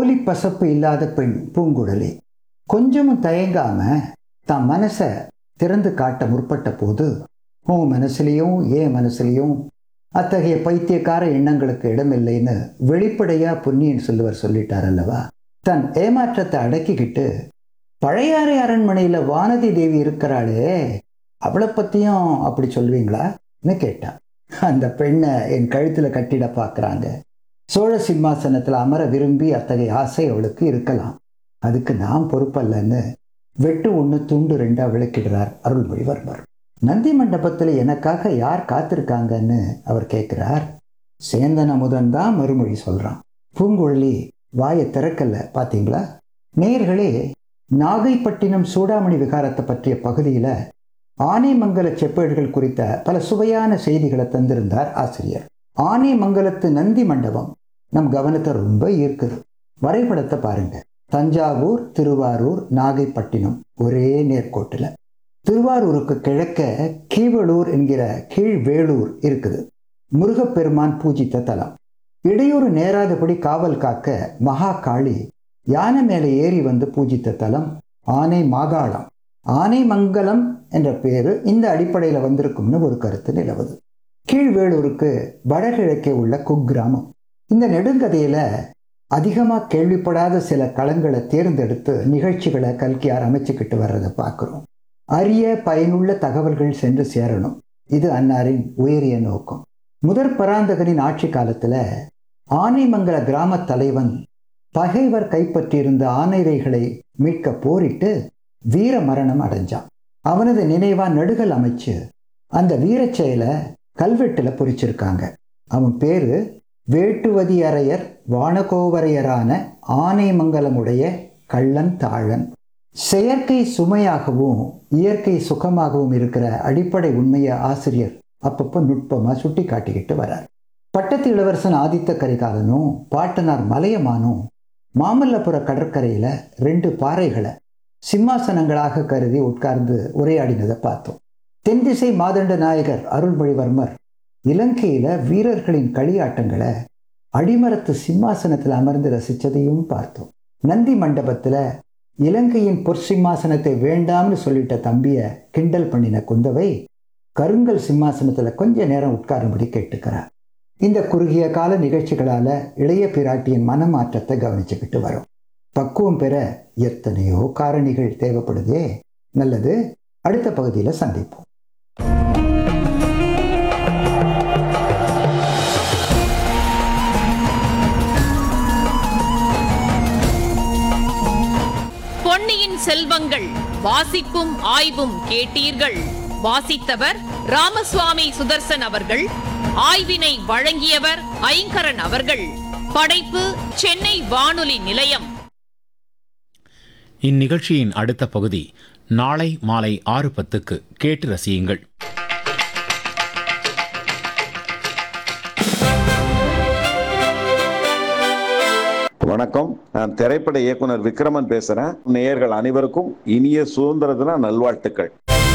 போலி பசப்பு இல்லாத பெண் பூங்குழலி கொஞ்சமும் தயங்காம தான் மனசை திறந்து காட்ட முற்பட்ட போது உன் மனசுலையும் ஏன் மனசுலையும் அத்தகைய பைத்தியக்கார எண்ணங்களுக்கு இடமில்லைன்னு வெளிப்படையா பொன்னியின் செல்வர் சொல்லிட்டார் அல்லவா தன் ஏமாற்றத்தை அடக்கிக்கிட்டு பழையாறை அரண்மனையில வானதி தேவி இருக்கிறாளே அவளை பத்தியும் அப்படி சொல்வீங்களான்னு கேட்டான் அந்த பெண்ணை என் கழுத்துல கட்டிட பார்க்கறாங்க சோழ சிம்மாசனத்துல அமர விரும்பி அத்தகைய ஆசை அவளுக்கு இருக்கலாம் அதுக்கு நான் பொறுப்பல்லன்னு வெட்டு ஒன்று துண்டு ரெண்டா விளக்கிடுறார் அருள்மொழிவர்மர் நந்தி மண்டபத்தில் எனக்காக யார் காத்திருக்காங்கன்னு அவர் கேட்கிறார் சேந்தன் அமுதன் தான் மறுமொழி சொல்றான் பூங்குழலி வாயை திறக்கல பாத்தீங்களா நேயர்களே நாகைப்பட்டினம் சூடாமணி விகாரத்தை பற்றிய பகுதியில ஆனைமங்கல செப்பேடுகள் குறித்த பல சுவையான செய்திகளை தந்திருந்தார் ஆசிரியர் ஆனைமங்கலத்து நந்தி மண்டபம் நம் கவனத்தை ரொம்ப ஈர்க்குது வரைபடத்தை பாருங்க தஞ்சாவூர் திருவாரூர் நாகைப்பட்டினம் ஒரே நேர்கோட்டில் திருவாரூருக்கு கிழக்க கீவளூர் என்கிற கீழ்வேளூர் இருக்குது முருகப்பெருமான் பூஜித்த தலம் இடையூறு நேராதபடி காவல் காக்க மகா காளி யானை மேலே ஏறி வந்து பூஜித்த தலம் ஆனை மாகாளம் ஆனை மங்கலம் என்ற பேரு இந்த அடிப்படையில் வந்திருக்கும்னு ஒரு கருத்து நிலவுது கீழ்வேளூருக்கு வடகிழக்கே உள்ள குக்கிராமம் இந்த நெடுங்கதையில அதிகமாக கேள்விப்படாத சில களங்களை தேர்ந்தெடுத்து நிகழ்ச்சிகளை கல்கியார் அமைச்சுக்கிட்டு வர்றதை பார்க்குறோம் அரிய பயனுள்ள தகவல்கள் சென்று சேரணும் இது அன்னாரின் உயரிய நோக்கம் முதற் பராந்தகனின் ஆட்சி காலத்துல ஆனைமங்கல கிராம தலைவன் பகைவர் கைப்பற்றியிருந்த ஆனைரைகளை மீட்க போரிட்டு வீர மரணம் அடைஞ்சான் அவனது நினைவா நடுகள் அமைச்சு அந்த வீரச் செயலை கல்வெட்டுல பொறிச்சிருக்காங்க அவன் பேரு வேட்டுவதி அரையர் வானகோவரையரான ஆனைமங்கலமுடைய கள்ளன் தாழன் செயற்கை சுமையாகவும் இயற்கை சுகமாகவும் இருக்கிற அடிப்படை உண்மையை ஆசிரியர் அப்பப்போ நுட்பமா சுட்டி காட்டிக்கிட்டு வரார் பட்டத்து இளவரசன் ஆதித்த கரிகாலனும் பாட்டனார் மலையமானும் மாமல்லபுர கடற்கரையில ரெண்டு பாறைகளை சிம்மாசனங்களாக கருதி உட்கார்ந்து உரையாடினதை பார்த்தோம் தென் திசை மாதண்ட நாயகர் அருள்மொழிவர்மர் இலங்கையில வீரர்களின் களியாட்டங்களை அடிமரத்து சிம்மாசனத்தில் அமர்ந்து ரசிச்சதையும் பார்த்தோம் நந்தி மண்டபத்துல இலங்கையின் பொற்சிம்மாசனத்தை வேண்டாம்னு சொல்லிட்ட தம்பிய கிண்டல் பண்ணின குந்தவை கருங்கல் சிம்மாசனத்துல கொஞ்ச நேரம் உட்காரும்படி கேட்டுக்கிறார் இந்த குறுகிய கால நிகழ்ச்சிகளால இளைய பிராட்டியின் மனமாற்றத்தை கவனிச்சுக்கிட்டு வரும் பக்குவம் பெற எத்தனையோ காரணிகள் தேவைப்படுதே நல்லது அடுத்த பகுதியில் சந்திப்போம் பொன்னியின் செல்வங்கள் வாசிப்பும் ஆய்வும் கேட்டீர்கள் வாசித்தவர் ராமசுவாமி சுதர்சன் அவர்கள் ஆய்வினை வழங்கியவர் ஐங்கரன் அவர்கள் படைப்பு சென்னை வானொலி நிலையம் இந்நிகழ்ச்சியின் அடுத்த பகுதி நாளை மாலை ஆறு பத்துக்கு கேட்டு ரசியுங்கள் வணக்கம் நான் திரைப்பட இயக்குனர் விக்ரமன் பேசுறேன் நேயர்கள் அனைவருக்கும் இனிய சுதந்திர தின நல்வாழ்த்துக்கள்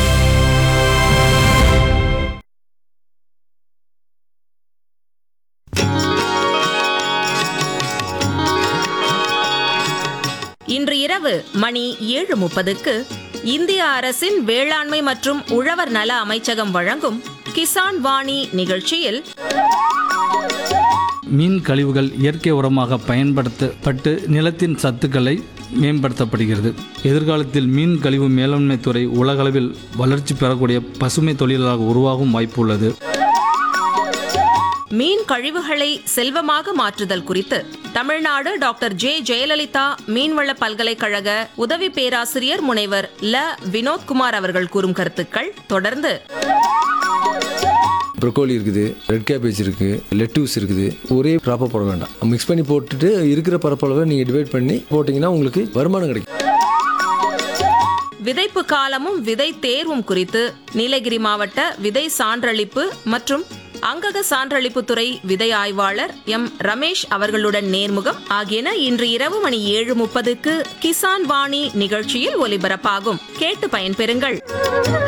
இன்று இரவு மணி ஏழு முப்பதுக்கு இந்திய அரசின் வேளாண்மை மற்றும் உழவர் நல அமைச்சகம் வழங்கும் கிசான் வாணி நிகழ்ச்சியில் மீன் கழிவுகள் இயற்கை உரமாக பயன்படுத்தப்பட்டு நிலத்தின் சத்துக்களை மேம்படுத்தப்படுகிறது எதிர்காலத்தில் மீன் கழிவு மேலாண்மை துறை உலகளவில் வளர்ச்சி பெறக்கூடிய பசுமை தொழிலாக உருவாகும் வாய்ப்பு உள்ளது மீன் கழிவுகளை செல்வமாக மாற்றுதல் குறித்து தமிழ்நாடு டாக்டர் ஜே ஜெயலலிதா மீன்வள பல்கலைக்கழக உதவி பேராசிரியர் முனைவர் ல வினோத்குமார் அவர்கள் கூறும் கருத்துக்கள் தொடர்ந்து ப்ரொக்கோலி இருக்குது ரெட் கேபேஜ் இருக்குது லெட்டூஸ் இருக்குது ஒரே க்ராப்பாக போட வேண்டாம் மிக்ஸ் பண்ணி போட்டுட்டு இருக்கிற பரப்பளவை நீங்கள் டிவைட் பண்ணி போட்டிங்கன்னா உங்களுக்கு வருமானம் கிடைக்கும் விதைப்பு காலமும் விதை தேர்வும் குறித்து நீலகிரி மாவட்ட விதை சான்றளிப்பு மற்றும் அங்கக சான்றளிப்புத்துறை விதை ஆய்வாளர் எம் ரமேஷ் அவர்களுடன் நேர்முகம் ஆகியன இன்று இரவு மணி ஏழு முப்பதுக்கு கிசான் வாணி நிகழ்ச்சியில் ஒலிபரப்பாகும் கேட்டு பயன்பெறுங்கள்